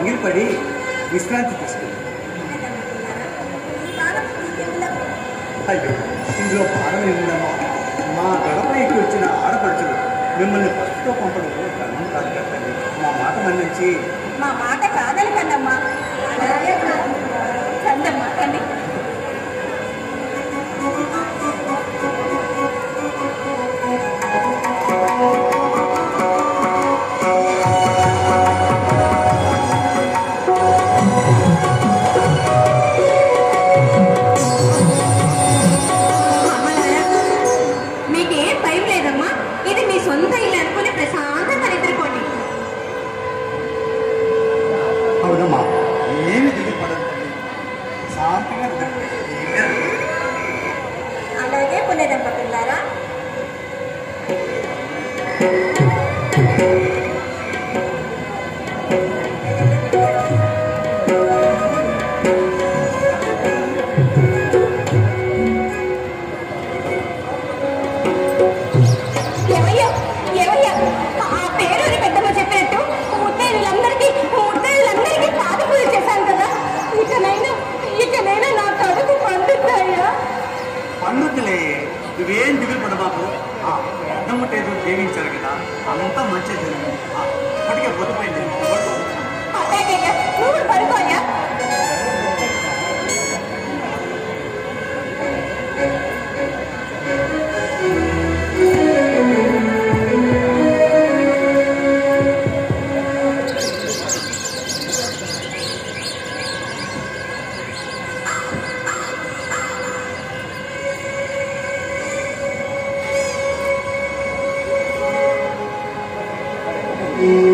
ఎంగిలిపడి విశ్రాంతి తీసుకుంది అయ్యో ఇందులో భారం ఏముందమ్మా మా గడప ఎక్కి వచ్చిన ఆడపడుచులు మిమ్మల్ని బస్సుతో పంపడం ధర్మం కాదు కదండి మా మాట మన్నించి మా మాట కాదని కన్నమ్మా కందమ్మా కండి మీకేం భయం లేదమ్మా ఇది మీ సొంత ఇల్లు అనుకుని ప్రశాంతంగా నిద్రపోండి అవునమ్మా ఏమి దిగులు పడదు తల్లి. శాంతంగా నిద్రపోయి అలాగే పుణ్య దంపతులారా ఏమయ్యా ఏమయ్యా ఆ పేరు పెద్దమ్మ చెప్పినట్టు ముత్తైదులందరికీ ముత్తైదులందరికీ పాద పూజ చేశాను కదా ఇకనైనా ఇకనైనా నా కడుపు పండుతాయా పండుతులే నువ్వేం దిగులు పడబాకు పెద్దమ్మటేదో జీవించారు కదా అంతా మంచి జరిగింది ఆ, ఇప్పటికే పొద్దుపోయింది అలాగేగా నువ్వు పడుకోయా ఆ